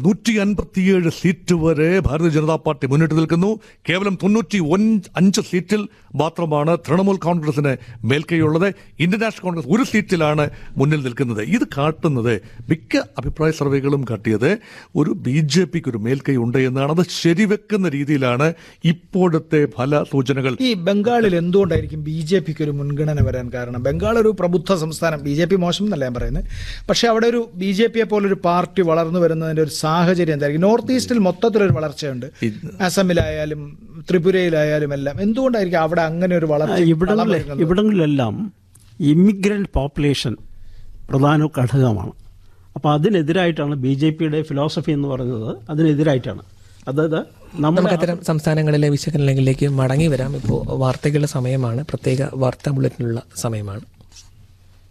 നൂറ്റി അൻപത്തിയേഴ് സീറ്റ് വരെ ഭാരതീയ ജനതാ പാർട്ടി മുന്നിട്ട് നിൽക്കുന്നു കേവലം തൊണ്ണൂറ്റി അഞ്ച് സീറ്റിൽ മാത്രമാണ് തൃണമൂൽ കോൺഗ്രസിന് മേൽക്കൈയുള്ളത് ഇന്ത്യൻ നാഷണൽ കോൺഗ്രസ് ഒരു സീറ്റിലാണ് മുന്നിൽ നിൽക്കുന്നത് ഇത് കാട്ടുന്നത് മിക്ക അഭിപ്രായ സർവേകളും കാട്ടിയത് ഒരു ബി ജെ പിക്ക് ഒരു മേൽക്കൈ ഉണ്ട് എന്നാണ് അത് ശരിവെക്കുന്ന രീതിയിലാണ് ഇപ്പോഴത്തെ ഫല സൂചനകൾ ഈ ബംഗാളിൽ എന്തുകൊണ്ടായിരിക്കും ബി ജെ പിക്ക് ഒരു മുൻഗണന വരാൻ കാരണം ബംഗാൾ ഒരു പ്രബുദ്ധ സംസ്ഥാനം ബി ജെ പി മോശം എന്നല്ല ഞാൻ പറയുന്നത് പക്ഷേ അവിടെ ഒരു ബി ജെ പിയെ പോലൊരു പാർട്ടി വളർന്നു വരുന്നതിന്റെ ഒരു സാഹചര്യം എന്തായിരിക്കും നോർത്ത് ഈസ്റ്റിൽ മൊത്തത്തിലൊരു വളർച്ചയുണ്ട് അസമിലായാലും ത്രിപുരയിലായാലും എല്ലാം എന്തുകൊണ്ടായിരിക്കും അവിടെ അങ്ങനെ ഒരു വളർച്ച വളം ഇവിടങ്ങളിൽ വരുന്നത്? ഇവിടങ്ങളിലെല്ലാം ഇമിഗ്രൻ്റ് പോപ്പുലേഷൻ പ്രധാന ഘടകമാണ് അപ്പോൾ അതിനെതിരായിട്ടാണ് ബി ജെ പിയുടെ ഫിലോസഫി എന്ന് പറയുന്നത് അതിനെതിരായിട്ടാണ് അതായത് നമ്മുടെ നമുക്ക് അത്തരം സംസ്ഥാനങ്ങളിലെ വിശകലനങ്ങളിലേക്ക് മടങ്ങി വരാം ഇപ്പോൾ വാർത്തകളുടെ സമയമാണ് പ്രത്യേക വാർത്താ ബുള്ളറ്റിനുള്ള സമയമാണ്